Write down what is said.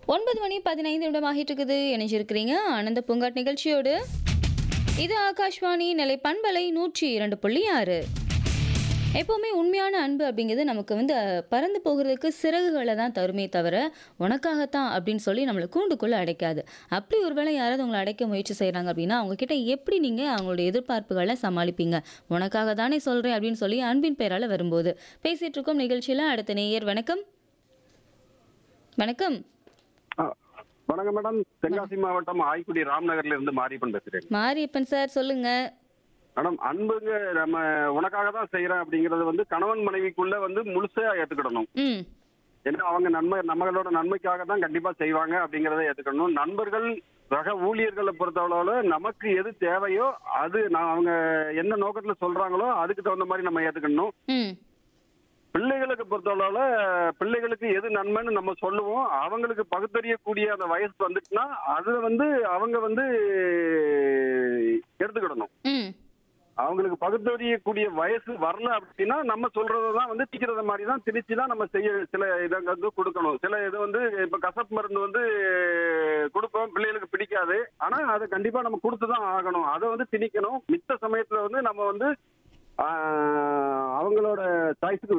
ஒன்பது மணி பதினைந்து நிமிடமாகிட்டு இருக்குது இணைஞ்சிருக்கிறீங்க ஆனந்த பூங்காட் நிகழ்ச்சியோடு இது ஆகாஷ்வாணி நிலை பண்பலை நூற்றி இரண்டு புள்ளி ஆறு எப்போவுமே உண்மையான அன்பு அப்படிங்கிறது நமக்கு வந்து அஹ், பறந்து போகிறதுக்கு சிறகுகளை தான் தருமே தவிர உனக்காகத்தான் அப்படின்னு சொல்லி நம்மளை கூண்டுக்குள்ளே அடைக்காது அப்படி ஒருவேளை யாராவது உங்களை அடைக்க முயற்சி செய்கிறாங்க அப்படின்னா அவங்க கிட்ட எப்படி நீங்கள் அவங்களுடைய எதிர்பார்ப்புகளை சமாளிப்பீங்க உனக்காக தானே சொல்கிறேன் அப்படின்னு சொல்லி அன்பின் பெயரால் வரும்போது பேசிகிட்டு இருக்கோம் நிகழ்ச்சியில் அடுத்த நேயர் வணக்கம் வணக்கம் ஆ, வணக்கம் மேடம் தென்காசி மாவட்டம் ஆய்க்குடி ராம்நகர்ல இருந்து மாரியப்பன் பேசுறேன் மாரியப்பன் சார் சொல்லுங்க மேடம் அன்புங்க நம்ம உனக்காக தான் செய்யறேன் அப்படிங்கறது வந்து கணவன் மனைவிக்குள்ள வந்து முழுசா ஏத்துக்கிடணும் ம் ஏன்னா அவங்க நன்மை நம்மளோட நன்மைக்காக தான் கண்டிப்பா செய்வாங்க அப்படிங்கறத ஏத்துக்கணும் நண்பர்கள் சக ஊழியர்களை பொறுத்தளவுல நமக்கு எது தேவையோ அது நான் அவங்க என்ன நோக்கத்துல சொல்றாங்களோ அதுக்கு தகுந்த மாதிரி நம்ம ஏத்துக்கணும் ம் பிள்ளைகளுக்கு பொறுத்தளவுல பிள்ளைகளுக்கு எது நன்மைன்னு நம்ம சொல்லுவோம் அவங்களுக்கு பகுத்தறியக்கூடிய அந்த வயசு வந்துட்டுனா அதுல வந்து அவங்க வந்து எடுத்துக்கிடணும் ம் அவங்களுக்கு பகுத்தறியக்கூடிய வயசு வரல அப்படின்னா நம்ம சொல்றதான் வந்து திக்கிறத மாதிரி தான் திணிச்சு தான் நம்ம செய்ய சில இதை வந்து கொடுக்கணும் சில இது வந்து இப்ப கசப்பு மருந்து வந்து கொடுப்போம் பிள்ளைகளுக்கு பிடிக்காது ஆனா அதை கண்டிப்பா நம்ம கொடுத்து தான் ஆகணும் அதை வந்து திணிக்கணும் மித்த சமயத்துல வந்து நம்ம வந்து ஆஹ், அவங்களோட சாய்ஸுக்கு